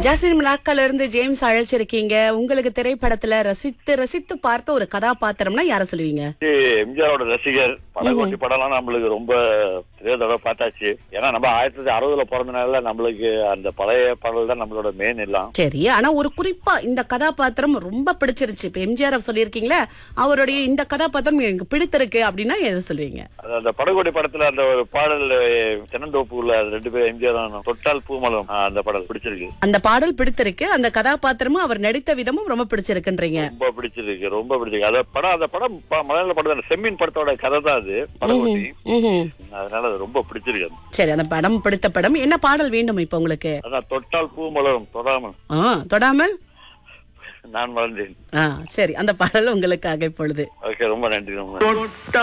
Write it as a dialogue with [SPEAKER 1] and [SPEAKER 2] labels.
[SPEAKER 1] Jasmine நாட்கள்ல இருந்து James அழைச்சிருக்கீங்க உங்களுக்கு திரைப்படத்துல ரசித்து ரசித்து பார்த்த ஒரு கதாபாத்திரம்னா யார சொல்லுவீங்க
[SPEAKER 2] எம்ஜிஆரோட ரசிகர் படகோட்டி படம்லாம் நம்மளுக்கு ரொம்ப பெரிய தடவை பார்த்தாச்சு ஏன்னா நம்ம ஆயிரத்தி தொள்ளாயிரத்தி அறுபதுல பிறந்தனால நம்மளுக்கு அந்த பழைய பாடல் தான் நம்மளோட மெயின் எல்லாம்
[SPEAKER 1] சரி ஆனா ஒரு குறிப்பா இந்த கதாபாத்திரம் ரொம்ப பிடிச்சிருச்சு இப்ப எம்ஜிஆர் சொல்லியிருக்கீங்களே அவருடைய இந்த கதாபாத்திரம் எனக்கு பிடித்திருக்கு அப்படின்னா எதை சொல்லுவீங்க
[SPEAKER 2] அது அந்த படகோட்டி படத்துல அந்த ஒரு பாடல் தென்னந்தோப்புல அது ரெண்டு பேரும் எம்ஜிஆர் தொட்டால் பூமலம் ஆ, அந்த பாடல் பிடிச்சிருக்கு
[SPEAKER 1] அந்த பாடல் பிடித்திருக்கு அந்த கதாபாத்திரமும் அவர் நடித்த விதமும் ரொம்ப பிடிச்சிருக்குன்றீங்க
[SPEAKER 2] ரொம்ப பிடிச்சிருக்கு ரொம்ப பிடிச்சிருக்கு அந்த படம் அந்த படம் ப- மலையாள படம் அந்த செம்மீன் படத்தோட கதை தான் அது படகோட்டி
[SPEAKER 1] ம்ஹும்.
[SPEAKER 2] அதனால அது ரொம்ப பிடிச்சிருக்கு அது.
[SPEAKER 1] சரி அந்த படம் பிடித்த படம் என்ன பாடல் வேண்டும் இப்ப உங்களுக்கு
[SPEAKER 2] அதான் தொட்டால் பூமலம் தொடாமல்
[SPEAKER 1] ஆ தொடாமல்
[SPEAKER 2] நான் வளர்ந்தேன்
[SPEAKER 1] ஆ சரி அந்த பாடல் உங்களுக்காக இப்பொழுது
[SPEAKER 2] ஓகே ரொம்ப நன்றி ரொம்ப நன்றி.